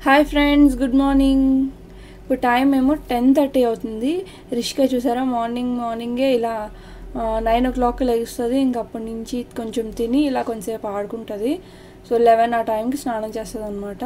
hi friends good morning ఇప్పుడు time ఏమో ten thirty అవుతుంది రిషిక చూసారా మార్నింగ్ మార్నింగే ఇలా నైన్ ఓ క్లాక్ లెగుస్తుంది ఇంక అప్పటి నుంచి కొంచెం తిని ఇలా కొంచెంసేపు ఆడుకుంటుంది సో లెవెన్ ఆ టైంకి స్నానం చేస్తుంది అనమాట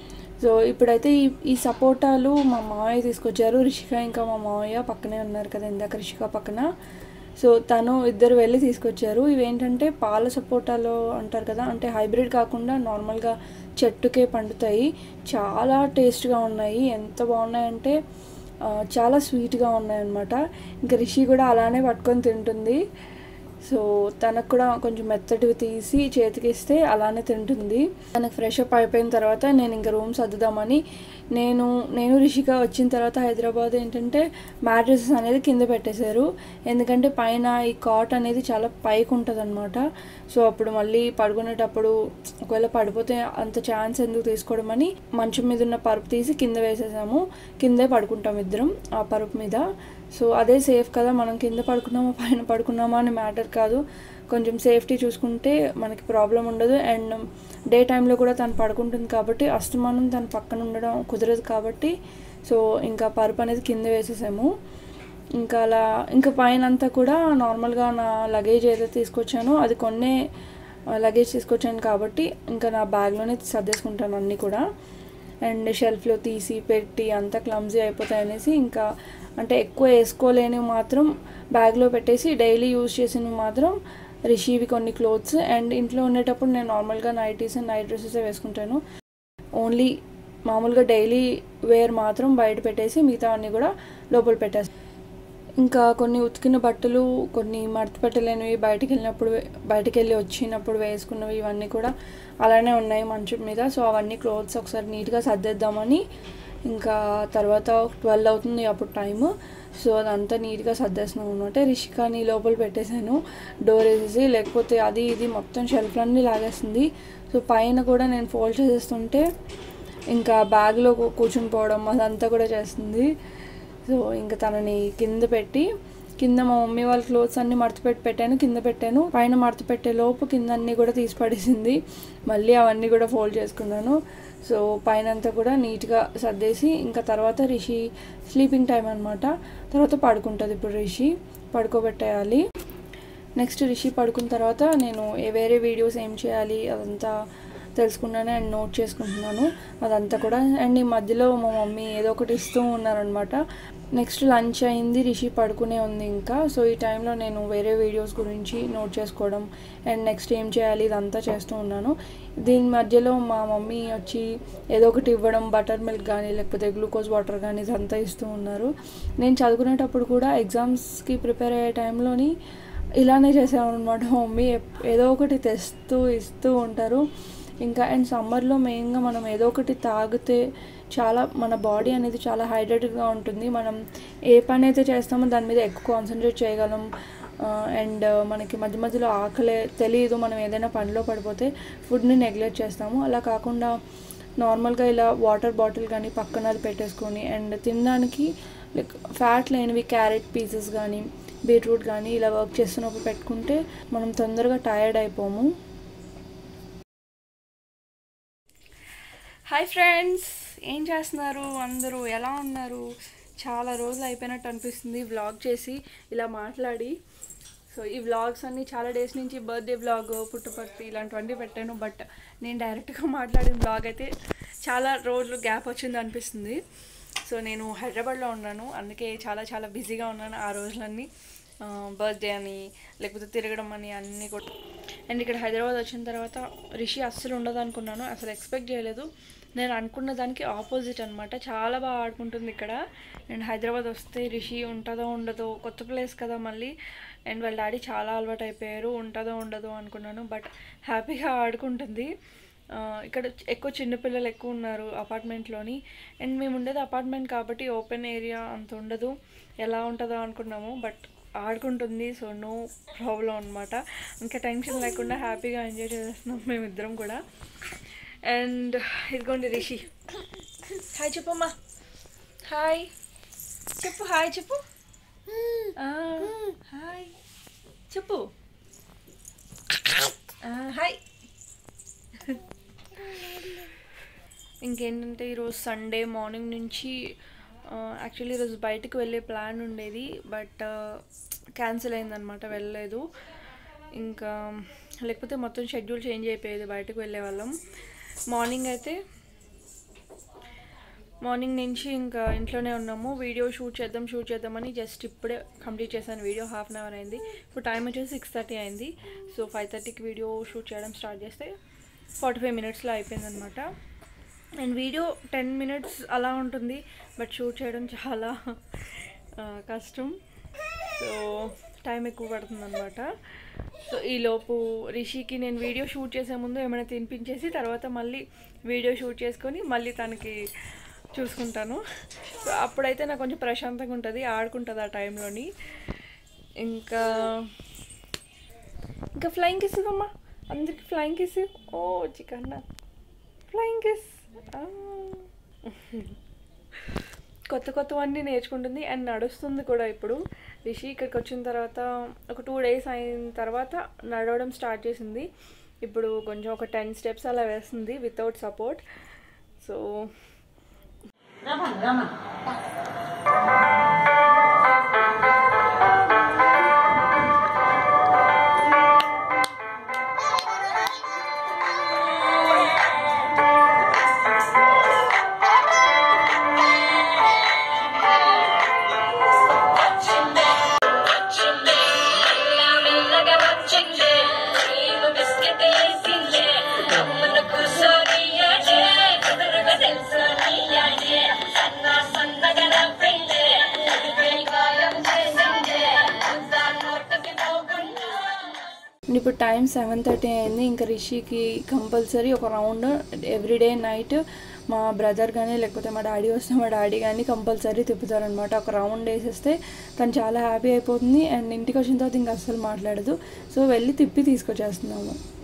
సో ఇప్పుడైతే ఈ ఈ సపోటాలు మా మామయ్య తీసుకొచ్చారు రిషిక ఇంకా మా మామయ్య పక్కనే ఉన్నారు కదా ఇందాక రిషిక పక్కన సో తను ఇద్దరు వెళ్ళి తీసుకొచ్చారు ఇవేంటంటే పాల సపోటాలు అంటారు కదా అంటే హైబ్రిడ్ కాకుండా నార్మల్గా చెట్టుకే పండుతాయి చాలా టేస్ట్గా ఉన్నాయి ఎంత బాగున్నాయంటే ఆ, చాలా స్వీట్గా ఉన్నాయన్నమాట ఇంకా రిషి కూడా అలానే పట్టుకొని తింటుంది సో తనకు కూడా కొంచెం మెత్తటివి తీసి చేతికి ఇస్తే అలానే తింటుంది తనకు ఫ్రెష్ అప్ అయిపోయిన తర్వాత నేను ఇంకా రూమ్ సర్దుదామని నేను నేను రిషిక వచ్చిన తర్వాత హైదరాబాద్ ఏంటంటే మ్యాట్రసెస్ అనేది కింద పెట్టేశారు ఎందుకంటే పైన ఈ కాట్ అనేది చాలా పైకి ఉంటుంది అనమాట సో అప్పుడు మళ్ళీ పడుకునేటప్పుడు ఒకవేళ పడిపోతే అంత ఛాన్స్ ఎందుకు తీసుకోవడం అని మంచం మీద ఉన్న పరుపు తీసి కింద వేసేసాము కిందే పడుకుంటాం ఇద్దరం ఆ పరుపు మీద సో అదే సేఫ్ కదా మనం కింద పడుకున్నామా పైన పడుకున్నామా అని మ్యాటర్ కాదు కొంచెం సేఫ్టీ చూసుకుంటే మనకి ప్రాబ్లం ఉండదు అండ్ డే టైంలో కూడా తను పడుకుంటుంది కాబట్టి అస్తమానం తన పక్కన ఉండడం కుదరదు కాబట్టి సో ఇంకా పరుపు అనేది కింద వేసేసాము ఇంకా అలా ఇంకా పైన అంతా కూడా నార్మల్గా నా లగేజ్ ఏదైతే తీసుకొచ్చానో అది కొన్నే లగేజ్ తీసుకొచ్చాను కాబట్టి ఇంకా నా బ్యాగ్లోనే సర్దేసుకుంటాను అన్నీ కూడా అండ్ షెల్ఫ్లో తీసి పెట్టి అంతా క్లమ్జీ అయిపోతాయి అనేసి ఇంకా అంటే ఎక్కువ వేసుకోలేనివి మాత్రం బ్యాగ్లో పెట్టేసి డైలీ యూజ్ చేసినవి మాత్రం రిషీవి కొన్ని క్లోత్స్ అండ్ ఇంట్లో ఉండేటప్పుడు నేను నార్మల్గా నైటీస్ అండ్ నైట్ డ్రెస్సెస్ వేసుకుంటాను ఓన్లీ మామూలుగా డైలీ వేర్ మాత్రం బయట పెట్టేసి మిగతా అన్నీ కూడా లోపల పెట్టేస్తాను ఇంకా కొన్ని ఉతికిన బట్టలు కొన్ని మడత పెట్టలేనివి బయటికి వెళ్ళినప్పుడు బయటికి వెళ్ళి వచ్చినప్పుడు వేసుకున్నవి ఇవన్నీ కూడా అలానే ఉన్నాయి మంచం మీద సో అవన్నీ క్లోత్స్ ఒకసారి నీట్గా సర్దేద్దామని ఇంకా తర్వాత ట్వెల్వ్ అవుతుంది అప్పుడు టైము సో అదంతా నీట్గా సర్దేస్తున్నాం అనమాట రిషికాని లోపల పెట్టేశాను డోర్ వేసేసి లేకపోతే అది ఇది మొత్తం షెల్ఫ్లన్నీ లాగేస్తుంది సో పైన కూడా నేను ఫోల్డ్ చేసేస్తుంటే ఇంకా బ్యాగ్లో కూర్చుని పోవడం అదంతా కూడా చేస్తుంది సో ఇంకా తనని కింద పెట్టి కింద మా మమ్మీ వాళ్ళ క్లోత్స్ అన్ని మడత పెట్టి పెట్టాను కింద పెట్టాను పైన మడత పెట్టే లోపు కింద అన్నీ కూడా తీసి పడేసింది మళ్ళీ అవన్నీ కూడా ఫోల్డ్ చేసుకున్నాను సో పైన అంతా కూడా నీట్గా సర్దేసి ఇంకా తర్వాత రిషి స్లీపింగ్ టైం అనమాట తర్వాత పడుకుంటుంది ఇప్పుడు రిషి పడుకోబెట్టేయాలి నెక్స్ట్ రిషి పడుకున్న తర్వాత నేను ఏ వేరే వీడియోస్ ఏం చేయాలి అదంతా తెలుసుకున్నాను అండ్ నోట్ చేసుకుంటున్నాను అదంతా కూడా అండ్ ఈ మధ్యలో మా మమ్మీ ఏదో ఒకటి ఇస్తూ ఉన్నారనమాట నెక్స్ట్ లంచ్ అయింది రిషి పడుకునే ఉంది ఇంకా సో ఈ టైంలో నేను వేరే వీడియోస్ గురించి నోట్ చేసుకోవడం అండ్ నెక్స్ట్ ఏం చేయాలి ఇదంతా చేస్తూ ఉన్నాను దీని మధ్యలో మా మమ్మీ వచ్చి ఏదో ఒకటి ఇవ్వడం బటర్ మిల్క్ కానీ లేకపోతే గ్లూకోజ్ వాటర్ కానీ ఇదంతా ఇస్తూ ఉన్నారు నేను చదువుకునేటప్పుడు కూడా ఎగ్జామ్స్కి ప్రిపేర్ అయ్యే టైంలోని ఇలానే చేసామన్నమాట మమ్మీ ఎప్- ఏదో ఒకటి తెస్తూ ఇస్తూ ఉంటారు ఇంకా అండ్ సమ్మర్లో మెయిన్గా మనం ఏదో ఒకటి తాగితే చాలా మన బాడీ అనేది చాలా హైడ్రేటెడ్గా ఉంటుంది మనం ఏ పని అయితే చేస్తామో దాని మీద ఎక్కువ కాన్సన్ట్రేట్ చేయగలం అండ్ మనకి మధ్య మధ్యలో ఆకలే తెలియదు మనం ఏదైనా పనిలో పడిపోతే ఫుడ్ని నెగ్లెక్ట్ చేస్తాము అలా కాకుండా నార్మల్గా ఇలా వాటర్ బాటిల్ కానీ పక్కన అది పెట్టేసుకొని అండ్ తినడానికి లైక్ ఫ్యాట్ లేనివి క్యారెట్ పీసెస్ కానీ బీట్రూట్ కానీ ఇలా వర్క్ చేస్తున్నప్పుడు పెట్టుకుంటే మనం తొందరగా టయర్డ్ అయిపోము హాయ్ ఫ్రెండ్స్ ఏం చేస్తున్నారు అందరూ ఎలా ఉన్నారు చాలా రోజులు అయిపోయినట్టు అనిపిస్తుంది వ్లాగ్ చేసి ఇలా మాట్లాడి సో ఈ వ్లాగ్స్ అన్నీ చాలా డేస్ నుంచి బర్త్డే వ్లాగ్ పుట్టుపర్తి ఇలాంటివన్నీ పెట్టాను బట్ నేను డైరెక్ట్గా మాట్లాడిన వ్లాగ్ అయితే చాలా రోజులు గ్యాప్ వచ్చింది అనిపిస్తుంది సో నేను హైదరాబాద్లో ఉన్నాను అందుకే చాలా చాలా బిజీగా ఉన్నాను ఆ రోజులన్నీ బర్త్డే అని లేకపోతే తిరగడం అని అన్నీ కూడా అండ్ ఇక్కడ హైదరాబాద్ వచ్చిన తర్వాత రిషి అస్సలు ఉండదు అనుకున్నాను అసలు ఎక్స్పెక్ట్ చేయలేదు నేను అనుకున్న దానికి ఆపోజిట్ అనమాట చాలా బాగా ఆడుకుంటుంది ఇక్కడ అండ్ హైదరాబాద్ వస్తే రిషి ఉంటుందో ఉండదో కొత్త ప్లేస్ కదా మళ్ళీ అండ్ వాళ్ళ డాడీ చాలా అలవాటు అయిపోయారు ఉంటుందో ఉండదో అనుకున్నాను బట్ హ్యాపీగా ఆడుకుంటుంది ఆ, ఇక్కడ ఎక్కువ చిన్నపిల్లలు ఎక్కువ ఉన్నారు అపార్ట్మెంట్లోని అండ్ మేము ఉండేది అపార్ట్మెంట్ కాబట్టి ఓపెన్ ఏరియా అంత ఉండదు ఎలా ఉంటుందో అనుకున్నాము బట్ ఆడుకుంటుంది సో నో ప్రాబ్లం అనమాట ఇంకా టెన్షన్ లేకుండా హ్యాపీగా ఎంజాయ్ చేస్తున్నాం మేమిద్దరం కూడా అండ్ ఇదిగోండి రిషి హాయ్ చెప్పమ్మా హాయ్ చెప్పు హాయ్ చెప్పు ఆ, హాయ్ చెప్పు ఆ, హాయ్ ఇంకేంటంటే ఈరోజు సండే మార్నింగ్ నుంచి యాక్చువల్లీ ఈరోజు బయటకు వెళ్ళే ప్లాన్ ఉండేది బట్ క్యాన్సిల్ అయిందనమాట వెళ్ళలేదు ఇంకా లేకపోతే మొత్తం షెడ్యూల్ చేంజ్ అయిపోయేది బయటకు వెళ్ళే వాళ్ళం మార్నింగ్ అయితే మార్నింగ్ నుంచి ఇంకా ఇంట్లోనే ఉన్నాము వీడియో షూట్ చేద్దాం షూట్ చేద్దామని జస్ట్ ఇప్పుడే కంప్లీట్ చేశాను వీడియో హాఫ్ అన్ అవర్ అయింది ఇప్పుడు టైం వచ్చేసి సిక్స్ థర్టీ అయింది సో ఫైవ్ థర్టీకి వీడియో షూట్ చేయడం స్టార్ట్ చేస్తే ఫార్టీ ఫైవ్ మినిట్స్లో అయిపోయిందనమాట అండ్ వీడియో టెన్ మినిట్స్ అలా ఉంటుంది బట్ షూట్ చేయడం చాలా ఆ, కష్టం సో టైం ఎక్కువ పడుతుంది అనమాట సో ఈలోపు రిషికి నేను వీడియో షూట్ చేసే ముందు ఏమైనా తినిపించేసి తర్వాత మళ్ళీ వీడియో షూట్ చేసుకొని మళ్ళీ తనకి చూసుకుంటాను సో అప్పుడైతే నాకు కొంచెం ప్రశాంతంగా ఉంటుంది ఆడుకుంటుంది ఆ టైంలోని ఇంకా ఇంకా ఫ్లయింగ్ కిస్ ఇవ్వమ్మా అందరికి ఫ్లయింగ్ కిస్ ఓ చికన్న ఫ్లయింగ్ కిస్ కొత్త కొత్తవన్నీ నేర్చుకుంటుంది అండ్ నడుస్తుంది కూడా ఇప్పుడు రిషి ఇక్కడికి వచ్చిన తర్వాత ఒక టూ డేస్ అయిన తర్వాత నడవడం స్టార్ట్ చేసింది ఇప్పుడు కొంచెం ఒక టెన్ స్టెప్స్ అలా వేస్తుంది వితౌట్ సపోర్ట్ సో మెల్లగా వచ్చిందే నీవు బిస్కెట్ వేసిందే గమ్మున కూసోనియాడే కుదురుగా తెలుసోనియాడే సన్న సన్నగా నవ్విందే గాయం చేసిందే అంతా నోటుకి పోకుండా ఇప్పుడు టైం సెవెన్ థర్టీ అయింది ఇంకా రిషికి కంపల్సరీ ఒక రౌండ్ ఎవ్రీడే నైట్ మా బ్రదర్ కానీ లేకపోతే మా డాడీ వస్తే మా డాడీ కానీ కంపల్సరీ తిప్పుతారనమాట ఒక రౌండ్ వేసేస్తే తను చాలా హ్యాపీ అయిపోతుంది అండ్ ఇంటికి వచ్చిన తర్వాత ఇంకా అస్సలు మాట్లాడదు సో వెళ్ళి తిప్పి తీసుకొచ్చేస్తున్నాము